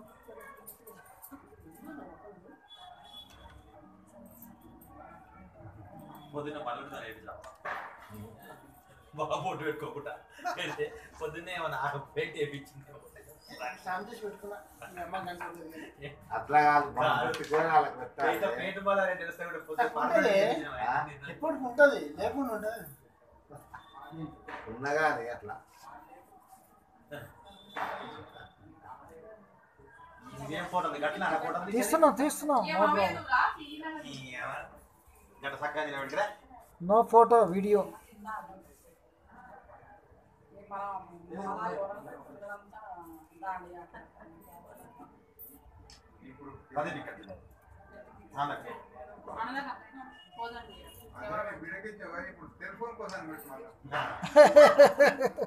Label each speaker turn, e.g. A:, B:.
A: పొద్దున్న పనులు రేపు బాగా ఫోటో పెట్టుకోకుండా అంటే పొద్దున్నే ఏమన్నా పెయింట్ వేయించింది
B: శాంతి పెట్టుకున్నా మీ అమ్మ కనుకుంటుంది
C: అట్లా కాదు మనం
A: కాదు.
C: పెట్టుకొని వాళ్ళకి పెట్టాలి.
A: పెయింట్ పెయింట్ బాగా తెలిస్తే కూడా పొద్దున్న పనులు
B: ఉంటది.
A: వేయించినాం.
B: ఎప్పుడు ఉంటుంది లేకుండా ఉంటుంది
C: ఉన్నగా అది అట్లా
A: ఇదేం ఫోటో ఉంది గట్ల అలా ఫోటో ఉంది
D: తీస్తున్నాం తీస్తున్నాం
E: ఏ
D: నో
E: మామయ్య
D: ప్రాబ్లం
E: నువ్వు రా, క్లీన్ గా
A: ఈ ఏమ? గట్ల చక్కగా నిలబెట్టుకురా
D: నో ఫోటో వీడియో
A: ఇప్పుడు పది ఇక్కడ ఆమెకి.
E: అనగా పోదండి
F: అదే వీడియోకి ఇప్పుడు సెల్ ఫోన్ కోసం పెట్టుకోవాలి
A: ఆ.